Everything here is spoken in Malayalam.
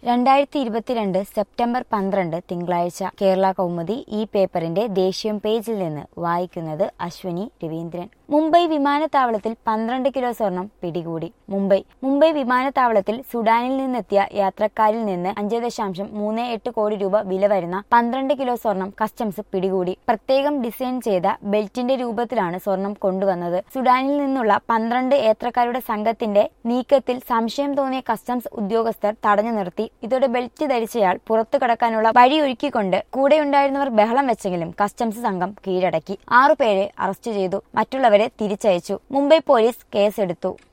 രണ്ടായിരത്തി ഇരുപത്തിരണ്ട് സെപ്റ്റംബർ പന്ത്രണ്ട് തിങ്കളാഴ്ച കേരള കൗമുദി ഈ പേപ്പറിന്റെ ദേശീയം പേജിൽ നിന്ന് വായിക്കുന്നത് അശ്വിനി രവീന്ദ്രൻ മുംബൈ വിമാനത്താവളത്തിൽ പന്ത്രണ്ട് കിലോ സ്വർണം പിടികൂടി മുംബൈ മുംബൈ വിമാനത്താവളത്തിൽ സുഡാനിൽ നിന്നെത്തിയ യാത്രക്കാരിൽ നിന്ന് അഞ്ച് ദശാംശം മൂന്ന് എട്ട് കോടി രൂപ വില വരുന്ന പന്ത്രണ്ട് കിലോ സ്വർണം കസ്റ്റംസ് പിടികൂടി പ്രത്യേകം ഡിസൈൻ ചെയ്ത ബെൽറ്റിന്റെ രൂപത്തിലാണ് സ്വർണം കൊണ്ടുവന്നത് സുഡാനിൽ നിന്നുള്ള പന്ത്രണ്ട് യാത്രക്കാരുടെ സംഘത്തിന്റെ നീക്കത്തിൽ സംശയം തോന്നിയ കസ്റ്റംസ് ഉദ്യോഗസ്ഥർ തടഞ്ഞു നിർത്തി ഇതോടെ ബെൽറ്റ് ധരിച്ചയാൾ പുറത്തു കടക്കാനുള്ള വഴിയൊരുക്കിക്കൊണ്ട് കൂടെയുണ്ടായിരുന്നവർ ബഹളം വെച്ചെങ്കിലും കസ്റ്റംസ് സംഘം കീഴടക്കി ആറുപേരെ അറസ്റ്റ് ചെയ്തു മറ്റുള്ളവരെ തിരിച്ചയച്ചു മുംബൈ പോലീസ് കേസെടുത്തു